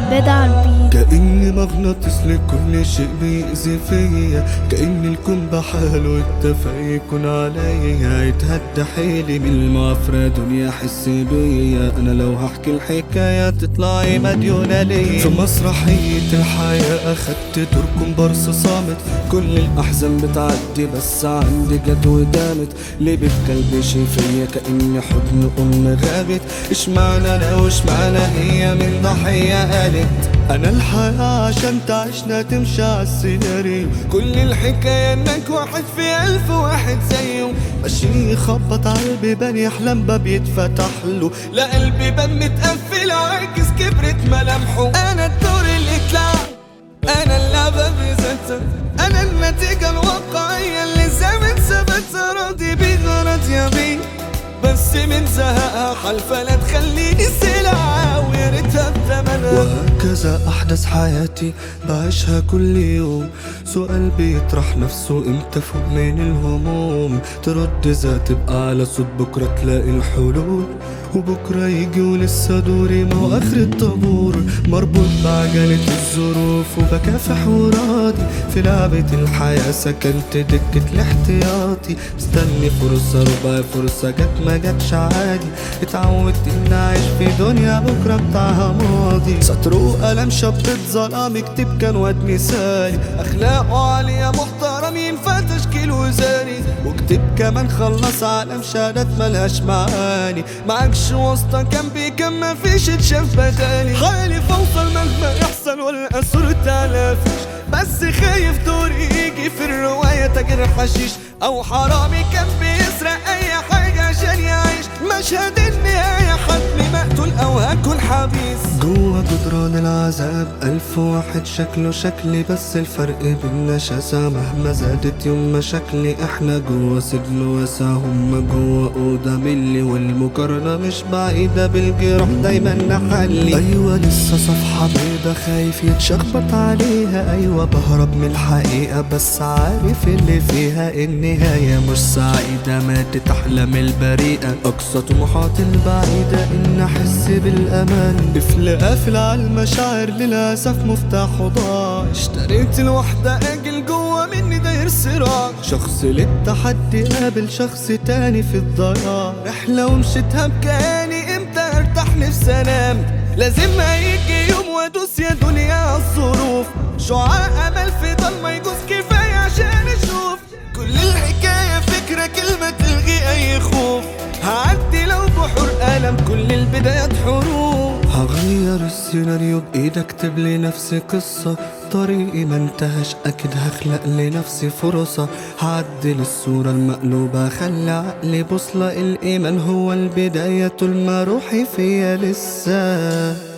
عباد عالبيت كأني مغناطيس لكل شيء بيأذي فيا كأن الكون بحاله اتفق يكون عليا يتهدى حيلي من المعفرة دنيا حس بيا أنا لو هحكي الحكاية تطلعي مديونة ليا في مسرحية الحياة أخدت دور كومبارس صامت كل الأحزان بتعدي بس عندي جد ودامت ليه بتكلبش فيا كأني حضن أم غابت اشمعنى أنا واشمعنى هي من ضحية قالت انا الحياة عشان تعيشنا تمشي عالسيناريو كل الحكاية انك واحد في الف واحد زيه ماشي يخبط على البيبان يحلم باب يتفتح له لا البيبان متقفل عاكس كبرت ملامحه انا الدور اللي اتلعب انا اللعبة بذاتها انا النتيجة الواقعية اللي زمن ثبت راضي بيه راضية بيه بس من زهقها حلفة لا تخليني سلعة ويا ريتها بثمنها وهكذا أحدث حياتي بعيشها كل يوم سؤال بيطرح نفسه امتى فوق من الهموم ترد إذا تبقى على صوت بكرة تلاقي الحلول وبكرة يجي ولسه دوري ما هو آخر الطابور مربوط بعجلة الظروف وبكافح وراضي في لعبة الحياة سكنت دكة الاحتياطي مستني فرصة ربع فرصة جت ما جاتش عادي اتعودت اني اعيش في دنيا بكرة بتاعها ماضي سطر وقلم شبت ظلام اكتب كان واد مثالي اخلاقه عالية محترم ينفع تشكيل وزاري واكتب كمان خلص عالم شهادات ملهاش معاني معكش واسطة كان بكم مفيش اتشاف بدالي خايف اوصل مهما يحصل ولا صرت على فيش بس خايف دوري يجي في الرواية تاجر حشيش او حرامي كان بيسرق اي حاجة عشان يعيش مشهد النهاية حتمي مقتول او هكون حبيس جوا جدران العذاب ألف واحد شكله شكلي بس الفرق بينا شاسع مهما زادت يوم مشاكلي احنا جوا سجن واسع هما جوا أوضة ملي والمقارنة مش بعيدة بالجراح دايما نحلي أيوة لسه صفحة بيضة خايف يتشخبط عليها أيوة بهرب من الحقيقة بس عارف اللي فيها النهاية مش سعيدة ماتت أحلام البريئة أقصى طموحاتي البعيدة إن أحس بالأمان قفل قافل على المشاعر للأسف مفتاحه ضاع اشتريت الوحدة أجل جوا مني داير صراع شخص للتحدي قابل شخص تاني في الضياع رحلة ومشيتها بكياني امتى ارتاح نفسي انام لازم هيجي يوم وادوس يا دنيا عالظروف شعاع امل في ضلمة يجوز كفاية عشان اشوف كل الحكاية فكرة كلمة تلغي اي خوف هعدي لو بحور ألم كل البدايات حروف هغير السيناريو بإيدي اكتب لنفسي قصة طريقي ما انتهش أكيد هخلق لنفسي فرصة هعدل الصورة المقلوبة خلي عقلي بوصلة الإيمان هو البداية طول ما روحي فيا لسه